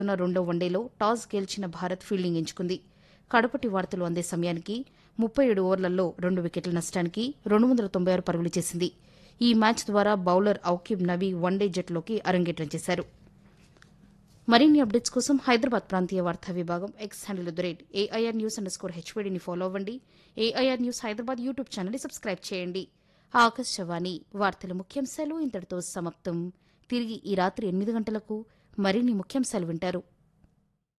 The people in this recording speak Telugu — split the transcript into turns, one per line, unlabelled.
ఉన్న రెండో వన్డేలో టాస్ గెలిచిన భారత్ ఫీల్డింగ్ ఎంచుకుంది కడపటి వార్తలు అందే సమయానికి ముప్పై ఏడు ఓవర్లలో రెండు వికెట్ల నష్టానికి రెండు వందల తొంభై ఆరు పరుగులు చేసింది ఈ మ్యాచ్ ద్వారా బౌలర్ ఔకిబ్ నబీ వన్డే జట్టులోకి అరంగేట్రం చేశారు మరిన్ని అప్డేట్స్ కోసం హైదరాబాద్ ప్రాంతీయ వార్తా విభాగం X handle the rate AIR news underscore స్కోర్ హెచ్వీడీని ఫాలో అవ్వండి ఏఐఆర్ న్యూస్ హైదరాబాద్ యూట్యూబ్ ఛానల్ని సబ్స్క్రైబ్ చేయండి ఆకాశవాణి వార్తల ముఖ్యాంశాలు ఇంతటితో సమాప్తం తిరిగి ఈ రాత్రి ఎనిమిది గంటలకు మరిన్ని ముఖ్యాంశాలు వింటారు